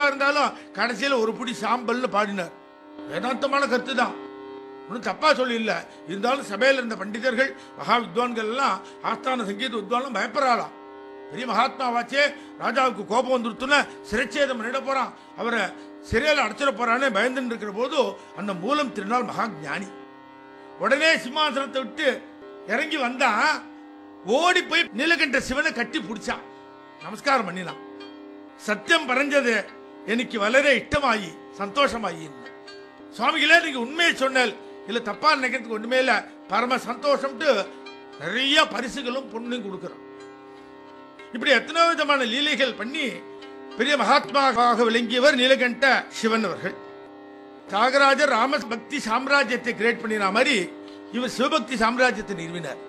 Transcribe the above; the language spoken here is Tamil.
இருந்தாலும் கடைசியில் ஒரு புடி சாம்பல்னு பாடினார் வேதாந்தமான கருத்து தான் ஒன்றும் தப்பா சொல்லி இல்லை இருந்தாலும் சபையில் இருந்த பண்டிதர்கள் மகா வித்வான்கள் எல்லாம் ஆஸ்தான சங்கீத வித்வான்லாம் பயப்படுறாளாம் பெரிய மகாத்மாவாச்சே ராஜாவுக்கு கோபம் வந்துருத்துன்னு சிறைச்சேதம் பண்ணிட போறான் அவரை சிறையில் அடைச்சிட போறான்னு பயந்துன்னு இருக்கிற போது அந்த மூலம் திருநாள் மகா ஞானி உடனே சிம்மாசனத்தை விட்டு இறங்கி வந்தா ஓடி போய் நீலகண்ட சிவனை கட்டி பிடிச்சான் நமஸ்காரம் பண்ணினான் சத்தியம் பறஞ்சது எனக்கு வளர இஷ்டமாயி சந்தோஷமாயி சுவாமிகளே நீங்க உண்மையை சொன்னல் இல்ல தப்பா நினைக்கிறதுக்கு ஒண்ணுமே இல்ல பரம சந்தோஷம்ட்டு நிறைய பரிசுகளும் பொண்ணையும் கொடுக்கிறோம் இப்படி எத்தனை விதமான லீலைகள் பண்ணி பெரிய மகாத்மாவாக விளங்கியவர் நீலகண்ட சிவன் அவர்கள் தியாகராஜர் ராம பக்தி சாம்ராஜ்யத்தை கிரியேட் பண்ணின மாதிரி இவர் சிவபக்தி சாம்ராஜ்யத்தை நிறுவினார்